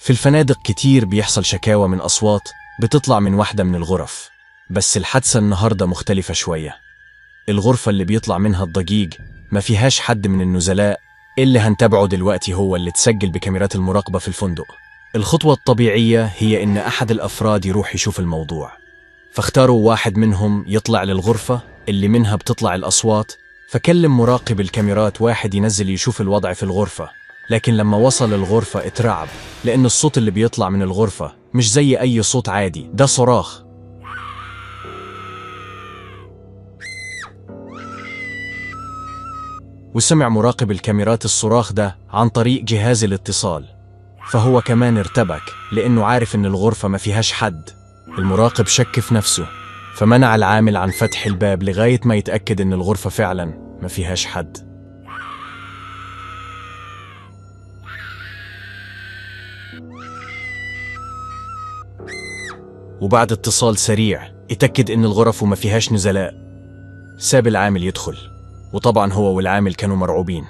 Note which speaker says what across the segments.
Speaker 1: في الفنادق كتير بيحصل شكاوى من أصوات بتطلع من واحدة من الغرف بس الحادثة النهاردة مختلفة شوية الغرفة اللي بيطلع منها الضجيج ما فيهاش حد من النزلاء اللي هنتابعه دلوقتي هو اللي تسجل بكاميرات المراقبة في الفندق الخطوة الطبيعية هي إن أحد الأفراد يروح يشوف الموضوع فاختاروا واحد منهم يطلع للغرفة اللي منها بتطلع الأصوات فكلم مراقب الكاميرات واحد ينزل يشوف الوضع في الغرفة لكن لما وصل الغرفة اترعب لأن الصوت اللي بيطلع من الغرفة مش زي أي صوت عادي ده صراخ وسمع مراقب الكاميرات الصراخ ده عن طريق جهاز الاتصال فهو كمان ارتبك لأنه عارف إن الغرفة ما فيهاش حد المراقب شك في نفسه فمنع العامل عن فتح الباب لغاية ما يتأكد إن الغرفة فعلا ما فيهاش حد وبعد اتصال سريع اتأكد إن الغرف وما فيهاش نزلاء ساب العامل يدخل وطبعا هو والعامل كانوا مرعوبين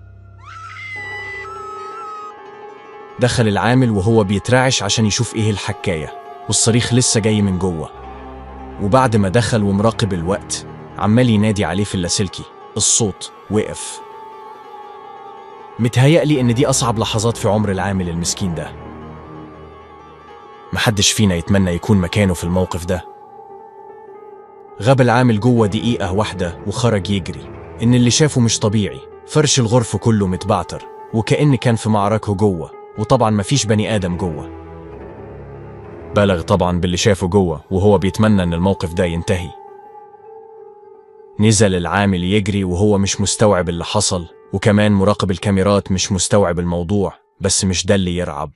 Speaker 1: دخل العامل وهو بيترعش عشان يشوف ايه الحكاية والصريخ لسه جاي من جوه وبعد ما دخل ومراقب الوقت عمال ينادي عليه في اللاسلكي الصوت وقف متهيألي إن دي أصعب لحظات في عمر العامل المسكين ده محدش فينا يتمنى يكون مكانه في الموقف ده غاب العامل جوه دقيقة واحدة وخرج يجري إن اللي شافه مش طبيعي فرش الغرفة كله متبعتر وكأن كان في معركة جوه وطبعا مفيش بني آدم جوه بلغ طبعا باللي شافه جوه وهو بيتمنى إن الموقف ده ينتهي نزل العامل يجري وهو مش مستوعب اللي حصل وكمان مراقب الكاميرات مش مستوعب الموضوع بس مش ده اللي يرعب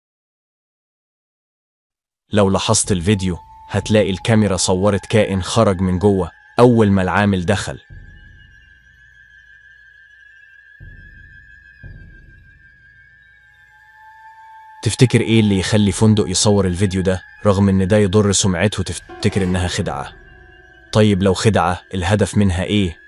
Speaker 1: لو لاحظت الفيديو هتلاقي الكاميرا صورت كائن خرج من جوه أول ما العامل دخل تفتكر ايه اللي يخلي فندق يصور الفيديو ده رغم ان ده يضر سمعته وتفتكر انها خدعة طيب لو خدعة الهدف منها ايه